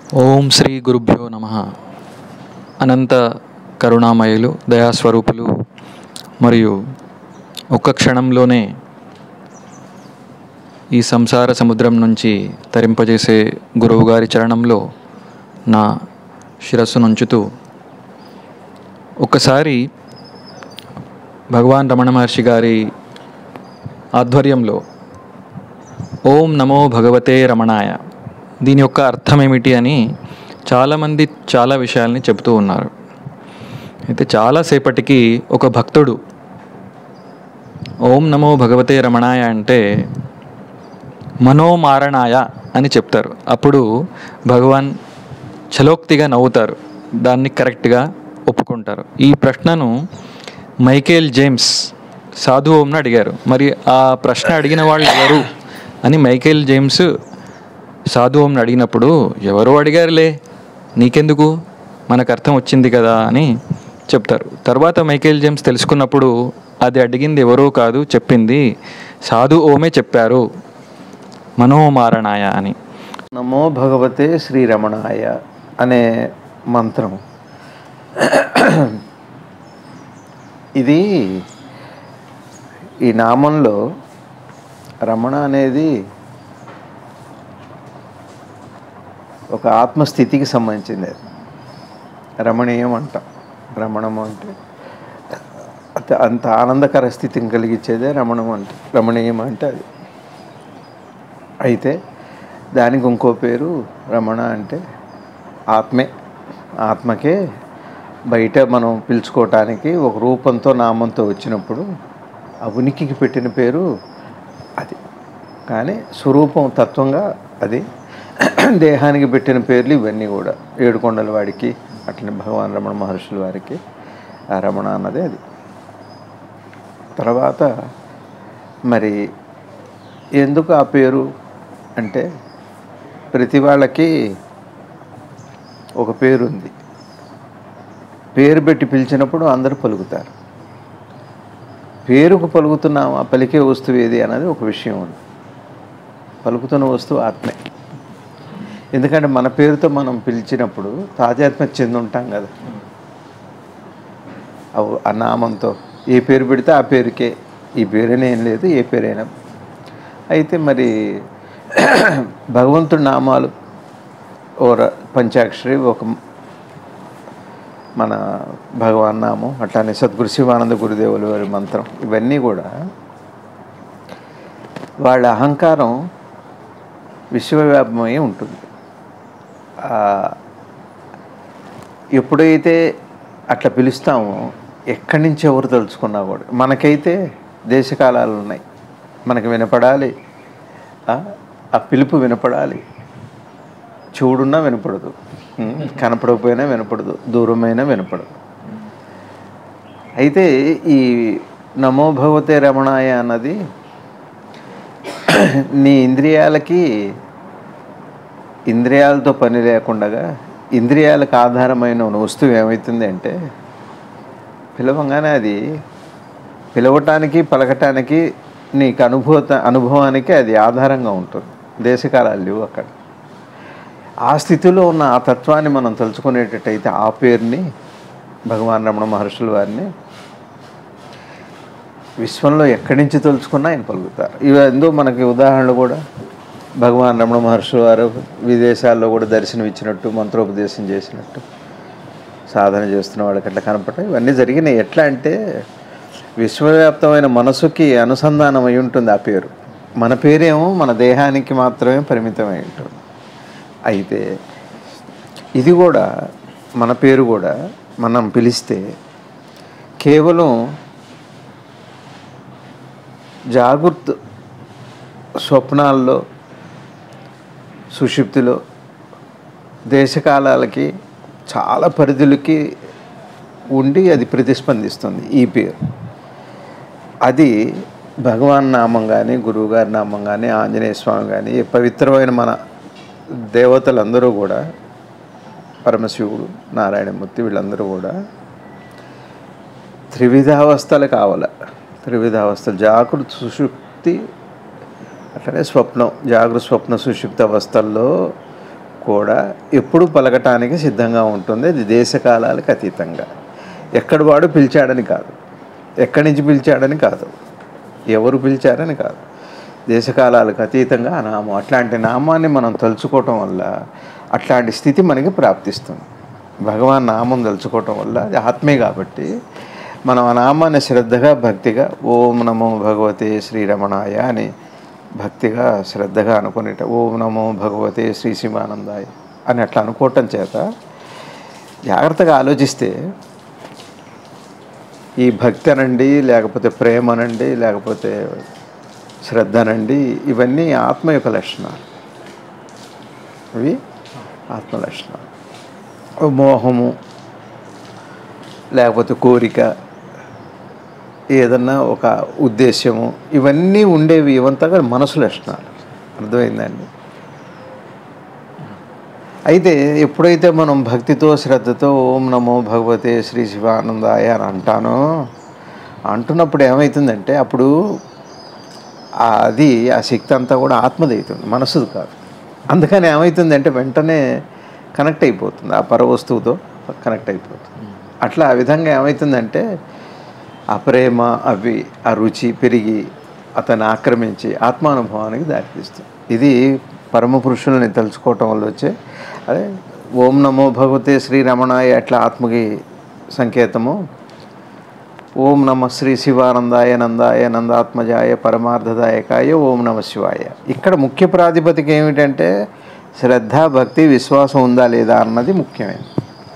ఓం శ్రీ గురుభ్యో నమ అనంత కరుణామయులు దయాస్వరూపులు మరియు ఒక్క క్షణంలోనే ఈ సంసార సముద్రం నుంచి తరింపజేసే గురువుగారి చరణంలో నా శిరస్సు నుంచుతూ ఒక్కసారి భగవాన్ రమణ మహర్షి గారి ఆధ్వర్యంలో ఓం నమో భగవతే రమణాయ దీని యొక్క అర్థం ఏమిటి అని చాలామంది చాలా విషయాల్ని చెబుతూ ఉన్నారు అయితే చాలాసేపటికి ఒక భక్తుడు ఓం నమో భగవతే రమణాయ అంటే మనోమారణాయ అని చెప్తారు అప్పుడు భగవాన్ చలోక్తిగా నవ్వుతారు దాన్ని కరెక్ట్గా ఒప్పుకుంటారు ఈ ప్రశ్నను మైకేల్ జేమ్స్ సాధు ఓంను అడిగారు మరి ఆ ప్రశ్న అడిగిన వాళ్ళు ఎవరు అని మైకేల్ జేమ్స్ సాధు ఓంను అడిగినప్పుడు ఎవరో అడిగారులే నీకెందుకు మనకు అర్థం వచ్చింది కదా అని చెప్తారు తర్వాత మైకేల్ జేమ్స్ తెలుసుకున్నప్పుడు అది అడిగింది ఎవరో కాదు చెప్పింది సాధు ఓమే చెప్పారు మనోమారణాయ అని నమో భగవతే శ్రీరమణాయ అనే మంత్రం ఇది ఈ నామంలో రమణ అనేది ఒక ఆత్మస్థితికి సంబంధించింది అది రమణీయం అంటాం రమణము అంటే అంత అంత ఆనందకర స్థితిని కలిగించేదే రమణం అంటే రమణీయం అంటే అది అయితే దానికి ఇంకో పేరు రమణ అంటే ఆత్మే ఆత్మకే బయట మనం పిలుచుకోవటానికి ఒక రూపంతో నామంతో వచ్చినప్పుడు ఆ ఉనికికి పెట్టిన పేరు అది కానీ స్వరూపం తత్వంగా అది దేహానికి పెట్టిన పేర్లు ఇవన్నీ కూడా ఏడుకొండల వాడికి అట్లనే భగవాన్ రమణ మహర్షుల వారికి ఆ రమణ అన్నదే అది తర్వాత మరి ఎందుకు ఆ పేరు అంటే ప్రతి వాళ్ళకి ఒక పేరు ఉంది పేరు పెట్టి పిలిచినప్పుడు అందరూ పలుకుతారు పేరుకు పలుకుతున్నామా పలికే వస్తువు ఏది అన్నది ఒక విషయం ఉంది పలుకుతున్న వస్తువు ఆత్మే ఎందుకంటే మన పేరుతో మనం పిలిచినప్పుడు తాజాత్మ చెంది ఉంటాం కదా అవు ఆ నామంతో ఏ పేరు పెడితే ఆ పేరుకే ఈ పేరైనా ఏం లేదు ఏ పేరైనా అయితే మరి భగవంతుడి నామాలు ఓ ర- పంచాక్షరి ఒక మన భగవాన్ నామం అట్లానే సద్గురు శివానంద గురుదేవుల వారి మంత్రం ఇవన్నీ కూడా వాళ్ళ అహంకారం విశ్వవ్యాపమై ఉంటుంది ఆ, ఎప్పుడైతే అట్లా పిలుస్తామో ఎక్కడి నుంచి ఎవరు తలుచుకున్నా కూడా మనకైతే దేశకాలాలు ఉన్నాయి మనకు వినపడాలి ఆ, ఆ పిలుపు వినపడాలి చూడున్నా వినపడదు ఉం, కనపడకపోయినా వినపడదు దూరమైనా వినపడదు అయితే ఈ నమో భగవతే రమణాయ అన్నది నీ ఇంద్రియాలకి ఇంద్రియాలతో పని లేకుండా ఇంద్రియాలకు ఆధారమైన ఉన్న వస్తువు ఏమవుతుంది అంటే పిలవంగానే అది పిలవటానికి పలకటానికి నీకు అనుభూత అనుభవానికి అది ఆధారంగా ఉంటుంది దేశకాలాలు లేవు అక్కడ ఆ స్థితిలో ఉన్న ఆ తత్వాన్ని మనం తలుచుకునేటట్టయితే ఆ పేరుని భగవాన్ రమణ మహర్షుల వారిని విశ్వంలో ఎక్కడి నుంచి తలుచుకున్నా ఆయన పలుకుతారు ఇవి ఎందో మనకి ఉదాహరణలు కూడా భగవాన్ రమణ మహర్షుల వారు విదేశాల్లో కూడా దర్శనం ఇచ్చినట్టు మంత్రోపదేశం చేసినట్టు సాధన చేస్తున్న వాళ్ళకి అట్లా కనపడటం ఇవన్నీ జరిగినాయి ఎట్లా అంటే విశ్వవ్యాప్తమైన మనసుకి అనుసంధానం అయి ఉంటుంది ఆ పేరు మన పేరేమో మన దేహానికి మాత్రమే పరిమితమై ఉంటుంది అయితే ఇది కూడా మన పేరు కూడా మనం పిలిస్తే కేవలం జాగృత్ స్వప్నాల్లో సుషుప్తిలో దేశకాలాలకి చాలా పరిధులకి ఉండి అది ప్రతిస్పందిస్తుంది ఈ పేరు అది భగవాన్ నామం కానీ గురువుగారి నామం కానీ ఆంజనేయ స్వామి కానీ ఈ పవిత్రమైన మన దేవతలందరూ కూడా పరమశివుడు నారాయణమూర్తి వీళ్ళందరూ కూడా త్రివిధావస్థలు కావాల త్రివిధావస్థలు జాగృతి సుషుప్తి అట్లనే స్వప్నం జాగృత స్వప్న సుషుప్త అవస్థల్లో కూడా ఎప్పుడు పలకటానికి సిద్ధంగా ఉంటుంది అది దేశకాలాలకు అతీతంగా ఎక్కడ వాడు పిలిచాడని కాదు ఎక్కడి నుంచి పిలిచాడని కాదు ఎవరు పిలిచారని కాదు దేశకాలాలకు అతీతంగా ఆ నామం అట్లాంటి నామాన్ని మనం తలుచుకోవటం వల్ల అట్లాంటి స్థితి మనకి ప్రాప్తిస్తుంది భగవాన్ నామం తలుచుకోవటం వల్ల అది ఆత్మే కాబట్టి మనం ఆ నామాన్ని శ్రద్ధగా భక్తిగా ఓం నమో భగవతే శ్రీరమణాయ అని భక్తిగా శ్రద్ధగా అనుకునేట ఓం నమో భగవతే శ్రీ శివానందాయ అని అట్లా అనుకోవటం చేత జాగ్రత్తగా ఆలోచిస్తే ఈ భక్తి అనండి లేకపోతే ప్రేమ అనండి లేకపోతే శ్రద్ధ అనండి ఇవన్నీ ఆత్మ యొక్క లక్షణాలు ఇవి ఆత్మ లక్షణాలు ఓ మోహము లేకపోతే కోరిక ఏదన్నా ఒక ఉద్దేశ్యము ఇవన్నీ ఉండేవి ఇవంతగా మనసు లక్షణాలు అర్థమైందండి అయితే ఎప్పుడైతే మనం భక్తితో శ్రద్ధతో ఓం నమో భగవతే శ్రీ శివానందాయ అని అంటానో అంటున్నప్పుడు ఏమవుతుందంటే అప్పుడు ఆ అది ఆ శక్తి అంతా కూడా ఆత్మది అవుతుంది మనసుది కాదు అందుకని ఏమవుతుందంటే వెంటనే కనెక్ట్ అయిపోతుంది ఆ పరవస్తువుతో కనెక్ట్ అయిపోతుంది అట్లా ఆ విధంగా ఏమవుతుందంటే ఆ ప్రేమ అవి ఆ రుచి పెరిగి అతన్ని ఆక్రమించి ఆత్మానుభవానికి దారితీస్తుంది ఇది పరమ పురుషుల్ని తలుచుకోవటం వల్ల వచ్చే అదే ఓం నమో భగవతే శ్రీరమణాయ ఎట్లా ఆత్మకి సంకేతము ఓం నమ శ్రీ శివానందాయ నందాయ నందాత్మజాయ పరమార్థదాయకాయ ఓం నమ శివాయ ఇక్కడ ముఖ్య ప్రాతిపదిక ఏమిటంటే శ్రద్ధ భక్తి విశ్వాసం ఉందా లేదా అన్నది ముఖ్యమైనది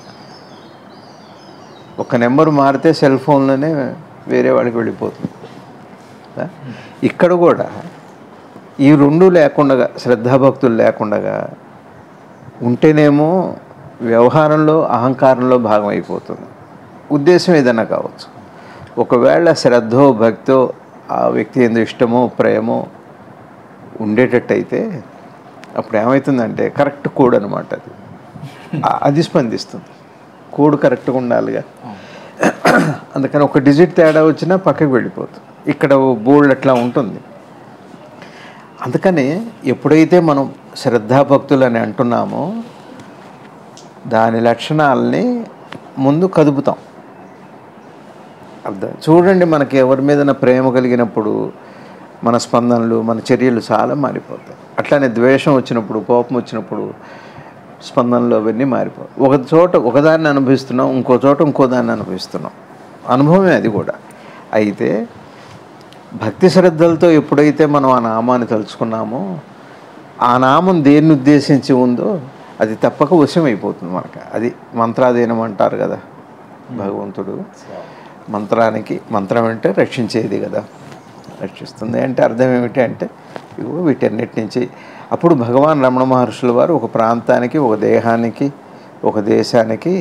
ఒక నెంబర్ మారితే సెల్ ఫోన్లోనే వేరే వాడికి వెళ్ళిపోతుంది కదా? ఇక్కడ కూడా ఈ రెండు లేకుండా శ్రద్ధాభక్తులు లేకుండా ఉంటేనేమో వ్యవహారంలో అహంకారంలో భాగం అయిపోతుంది ఉద్దేశం ఏదైనా కావచ్చు ఒకవేళ శ్రద్ధో భక్తో ఆ వ్యక్తి ఎందు ఇష్టమో ప్రేమో ఉండేటట్టయితే అప్పుడు ఏమవుతుందంటే కరెక్ట్ కోడ్ అనమాట అది ఆ- అది స్పందిస్తుంది కోడ్ కరెక్ట్గా ఉండాలిగా అందుకని ఒక డిజిట్ తేడా వచ్చినా పక్కకి వెళ్ళిపోతుంది ఇక్కడ బోల్డ్ అట్లా ఉంటుంది అందుకని ఎప్పుడైతే మనం శ్రద్ధాభక్తులు అని అంటున్నామో దాని లక్షణాలని ముందు కదుపుతాం అర్థం చూడండి మనకి ఎవరి మీద ప్రేమ కలిగినప్పుడు మన స్పందనలు మన చర్యలు చాలా మారిపోతాయి అట్లానే ద్వేషం వచ్చినప్పుడు కోపం వచ్చినప్పుడు స్పందనలు అవన్నీ మారిపోతాయి ఒక చోట ఒకదాన్ని అనుభవిస్తున్నాం ఇంకో చోట ఇంకో దాన్ని అనుభవిస్తున్నాం అనుభవమే అది కూడా అయితే భక్తి శ్రద్ధలతో ఎప్పుడైతే మనం ఆ నామాన్ని తలుచుకున్నామో ఆ నామం దేన్ని ఉద్దేశించి ఉందో అది తప్పక వశం అయిపోతుంది మనకు అది మంత్రాధీనం అంటారు కదా భగవంతుడు మంత్రానికి మంత్రం అంటే రక్షించేది కదా రక్షిస్తుంది అంటే అర్థం ఏమిటి అంటే ఇగో వీటన్నిటి నుంచి అప్పుడు భగవాన్ రమణ మహర్షుల వారు ఒక ప్రాంతానికి ఒక దేహానికి ఒక దేశానికి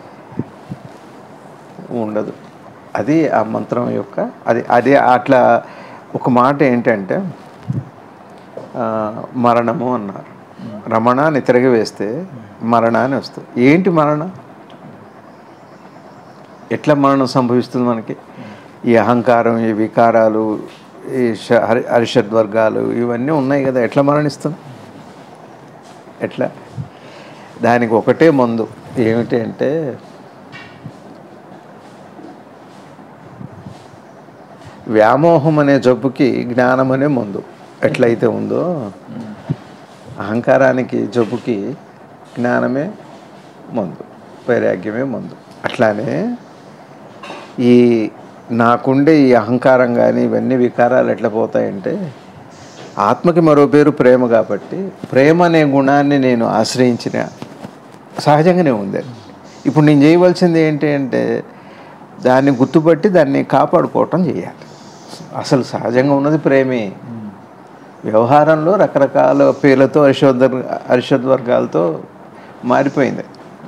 ఉండదు అది ఆ మంత్రం యొక్క అది అది అట్లా ఒక మాట ఏంటంటే ఆ, మరణము అన్నారు రమణాన్ని తిరగి వేస్తే మరణ అని వస్తుంది ఏంటి మరణం ఎట్లా మరణం సంభవిస్తుంది మనకి ఈ అహంకారం ఈ వికారాలు ఈ ష- హరి హరిషద్వర్గాలు ఇవన్నీ ఉన్నాయి కదా ఎట్లా మరణిస్తుంది ఎట్లా దానికి ఒకటే మందు ఏమిటి అంటే వ్యామోహం అనే జబ్బుకి జ్ఞానం అనే మందు ఎట్లయితే ఉందో అహంకారానికి జబ్బుకి జ్ఞానమే మందు వైరాగ్యమే మందు అట్లానే ఈ నాకుండే ఈ అహంకారం కానీ ఇవన్నీ వికారాలు ఎట్లా పోతాయంటే ఆత్మకి మరో పేరు ప్రేమ కాబట్టి ప్రేమ అనే గుణాన్ని నేను ఆశ్రయించిన సహజంగానే ఉంది అది. ఇప్పుడు నేను చేయవలసింది ఏంటి అంటే దాన్ని గుర్తుపట్టి దాన్ని కాపాడుకోవటం చేయాలి అసలు సహజంగా ఉన్నది ప్రేమే వ్యవహారంలో రకరకాల పేర్లతో హర్షోద్వర్ హర్షద్వర్గాలతో మారిపోయింది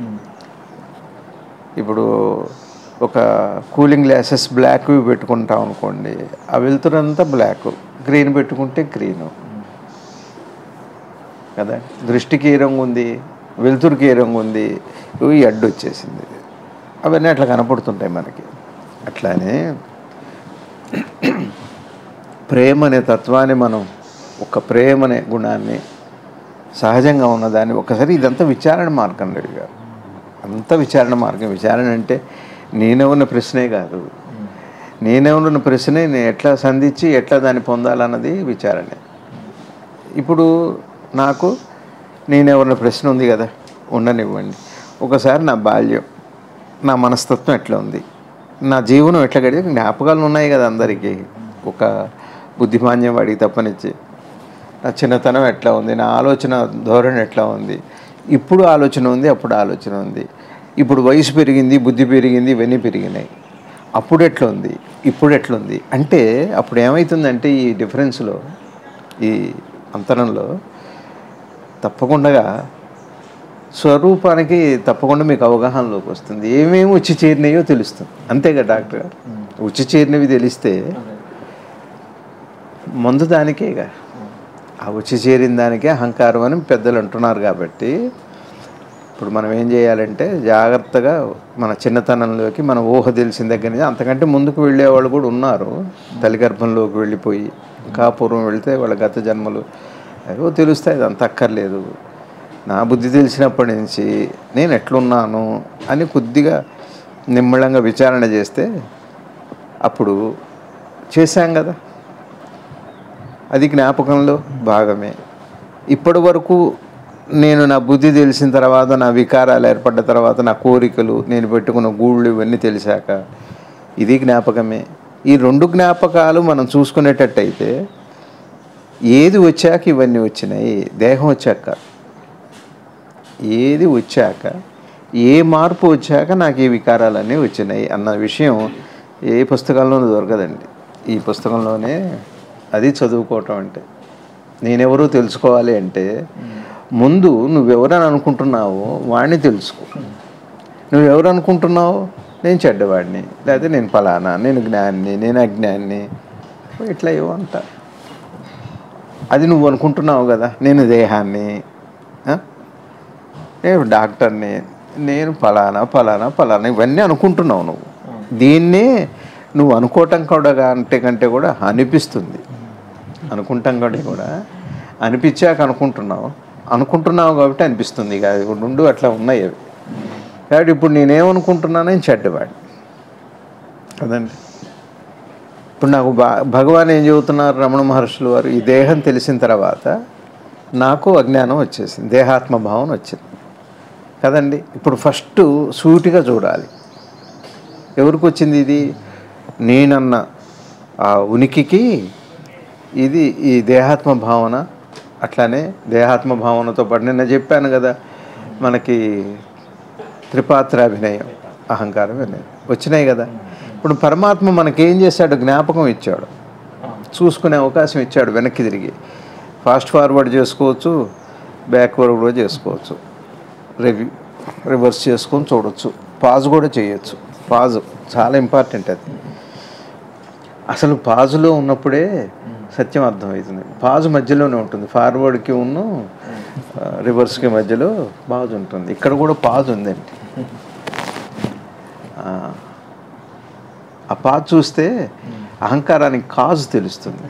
ఇప్పుడు ఒక కూలింగ్ గ్లాసెస్ బ్లాక్ పెట్టుకుంటాం అనుకోండి ఆ వెలుతురంతా బ్లాక్ గ్రీన్ పెట్టుకుంటే గ్రీన్ కదా దృష్టికి ఏ రంగు ఉంది వెలుతురుకి ఏ రంగు ఉంది ఈ అడ్డు వచ్చేసింది అవన్నీ అట్లా కనపడుతుంటాయి మనకి అట్లానే ప్రేమ అనే తత్వాన్ని మనం ఒక ప్రేమ అనే గుణాన్ని సహజంగా ఉన్నదాన్ని ఒకసారి ఇదంతా విచారణ మార్గం రెడ్డి గారు అంత విచారణ మార్గం విచారణ అంటే నేనే ఉన్న ప్రశ్నే కాదు నేనే ఉన్న ప్రశ్నే నేను ఎట్లా సంధించి ఎట్లా దాన్ని పొందాలన్నది విచారణ ఇప్పుడు నాకు నేనెవరిన ప్రశ్న ఉంది కదా ఉండనివ్వండి ఒకసారి నా బాల్యం నా మనస్తత్వం ఎట్లా ఉంది నా జీవనం ఎట్లా గడిచి జ్ఞాపకాలు ఉన్నాయి కదా అందరికీ ఒక బుద్ధిమాన్యం వాడికి తప్పనిచ్చి నా చిన్నతనం ఎట్లా ఉంది నా ఆలోచన ధోరణి ఎట్లా ఉంది ఇప్పుడు ఆలోచన ఉంది అప్పుడు ఆలోచన ఉంది ఇప్పుడు వయసు పెరిగింది బుద్ధి పెరిగింది ఇవన్నీ పెరిగినాయి అప్పుడు ఎట్లా ఉంది ఇప్పుడు ఎట్లుంది అంటే అప్పుడు ఏమవుతుందంటే ఈ డిఫరెన్స్లో ఈ అంతరంలో తప్పకుండా స్వరూపానికి తప్పకుండా మీకు అవగాహనలోకి వస్తుంది ఏమేమి వచ్చి చేరినాయో తెలుస్తుంది అంతేగా డాక్టర్ గారు వచ్చి చేరినవి తెలిస్తే మందు దానికేగా ఆ వచ్చి చేరిన దానికే అహంకారం అని పెద్దలు అంటున్నారు కాబట్టి ఇప్పుడు మనం ఏం చేయాలంటే జాగ్రత్తగా మన చిన్నతనంలోకి మన ఊహ తెలిసిన దగ్గర నుంచి అంతకంటే ముందుకు వెళ్ళేవాళ్ళు కూడా ఉన్నారు తల్లి గర్భంలోకి వెళ్ళిపోయి ఇంకా పూర్వం వెళితే వాళ్ళ గత జన్మలు ఏవో తెలుస్తాయి అది అంత అక్కర్లేదు నా బుద్ధి తెలిసినప్పటి నుంచి నేను ఎట్లున్నాను అని కొద్దిగా నిమ్మళంగా విచారణ చేస్తే అప్పుడు చేశాం కదా అది జ్ఞాపకంలో భాగమే ఇప్పటి వరకు నేను నా బుద్ధి తెలిసిన తర్వాత నా వికారాలు ఏర్పడ్డ తర్వాత నా కోరికలు నేను పెట్టుకున్న గూళ్ళు ఇవన్నీ తెలిసాక ఇది జ్ఞాపకమే ఈ రెండు జ్ఞాపకాలు మనం చూసుకునేటట్టయితే ఏది వచ్చాక ఇవన్నీ వచ్చినాయి దేహం వచ్చాక కాదు. ఏది వచ్చాక ఏ మార్పు వచ్చాక నాకు ఈ వికారాలన్నీ వచ్చినాయి అన్న విషయం ఏ పుస్తకంలోనూ దొరకదండి ఈ పుస్తకంలోనే అది చదువుకోవటం అంటే నేనెవరో తెలుసుకోవాలి అంటే ముందు నువ్వెవరని అనుకుంటున్నావో వాడిని తెలుసుకో నువ్వెవరు అనుకుంటున్నావు నేను చెడ్డవాడిని లేకపోతే నేను ఫలానా నేను జ్ఞాన్ని నేను అజ్ఞాన్ని ఇట్లా ఏవో అంటా అది నువ్వు అనుకుంటున్నావు కదా నేను దేహాన్ని ఆ? నేను డాక్టర్ని నేను ఫలానా ఫలానా ఫలానా ఇవన్నీ అనుకుంటున్నావు నువ్వు దీన్నే నువ్వు అనుకోవటం కూడా అంటే కంటే కూడా అనిపిస్తుంది అనుకుంటాం కంటే కూడా అనిపించాక అనుకుంటున్నావు అనుకుంటున్నావు కాబట్టి అనిపిస్తుంది ఇక అది రెండు అట్లా ఉన్నాయి అవి కాబట్టి ఇప్పుడు నేనేమనుకుంటున్నాను నేను చెడ్డవాడి కదండి ఇప్పుడు నాకు బా భగవాన్ ఏం చెబుతున్నారు రమణ మహర్షులు వారు ఈ దేహం తెలిసిన తర్వాత నాకు అజ్ఞానం వచ్చేసింది దేహాత్మ భావన వచ్చింది కదండి ఇప్పుడు ఫస్ట్ సూటిగా చూడాలి ఎవరికి వచ్చింది ఇది నేనన్న ఆ ఉనికికి ఇది ఈ దేహాత్మ భావన అట్లానే దేహాత్మ భావనతో పాటు నిన్న చెప్పాను కదా మనకి త్రిపాత్రాభినయం అహంకారం వినయం వచ్చినాయి కదా ఇప్పుడు పరమాత్మ మనకేం చేశాడు జ్ఞాపకం ఇచ్చాడు చూసుకునే అవకాశం ఇచ్చాడు వెనక్కి తిరిగి ఫాస్ట్ ఫార్వర్డ్ చేసుకోవచ్చు బ్యాక్వర్డ్ కూడా చేసుకోవచ్చు రివ్యూ రివర్స్ చేసుకొని చూడొచ్చు పాజ్ కూడా చేయొచ్చు పాజ్ చాలా ఇంపార్టెంట్ అది అసలు పాజులో ఉన్నప్పుడే సత్యం అర్థమవుతుంది పాజు మధ్యలోనే ఉంటుంది ఫార్వర్డ్కి ఉన్న రివర్స్కి మధ్యలో పాజ్ ఉంటుంది ఇక్కడ కూడా పాజ్ ఉందండి ఆ, ఆ పాజ్ చూస్తే అహంకారానికి కాజు తెలుస్తుంది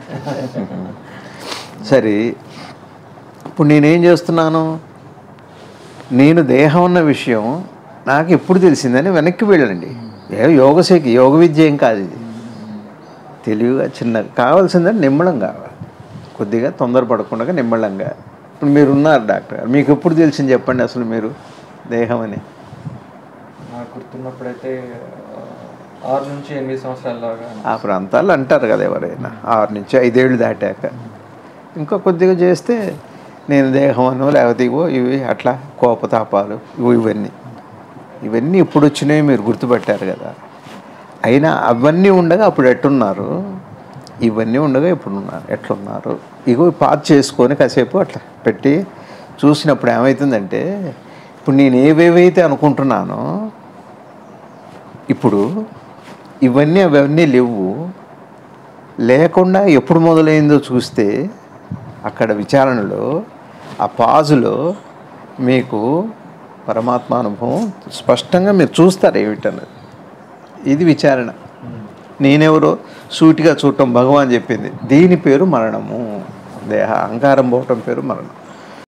సరే ఇప్పుడు నేనేం చేస్తున్నాను నేను దేహం ఉన్న విషయం నాకు ఎప్పుడు తెలిసిందని వెనక్కి వెళ్ళండి ఏ యోగశేఖి యోగ విద్య ఏం కాదు ఇది తెలివిగా చిన్న కావాల్సిందని నిమ్మళం కావాలి కొద్దిగా తొందరపడకుండా నిమ్మళంగా ఇప్పుడు మీరు ఉన్నారు డాక్టర్ గారు మీకు ఎప్పుడు తెలిసింది చెప్పండి అసలు మీరు దేహం అని నాకు గుర్తున్నప్పుడైతే ఆ, ఆరు నుంచి ఎనిమిది సంవత్సరాలలాగా ఆ ప్రాంతాల్లో అంటారు కదా ఎవరైనా ఆరు నుంచి ఐదేళ్ళు దాటాక ఇంకా కొద్దిగా చేస్తే నేను దేహం అనో లేకపోతే ఇవో ఇవి అట్లా కోపతాపాలు ఇవి ఇవన్నీ ఇవన్నీ ఇప్పుడు వచ్చినాయి మీరు గుర్తుపెట్టారు కదా అయినా అవన్నీ ఉండగా అప్పుడు ఎట్టున్నారు ఇవన్నీ ఉండగా ఇప్పుడు ఉన్నారు ఎట్లున్నారు ఇగో పాత చేసుకొని కాసేపు అట్లా పెట్టి చూసినప్పుడు ఏమవుతుందంటే ఇప్పుడు నేను ఏవేవైతే అనుకుంటున్నానో ఇప్పుడు ఇవన్నీ అవన్నీ లేవు లేకుండా ఎప్పుడు మొదలైందో చూస్తే అక్కడ విచారణలో ఆ పాజులో మీకు పరమాత్మ అనుభవం స్పష్టంగా మీరు చూస్తారు ఏమిటన్నది ఇది విచారణ నేనెవరో సూటిగా చూడటం భగవాన్ చెప్పింది దీని పేరు మరణము దేహ అహంకారం పోవటం పేరు మరణం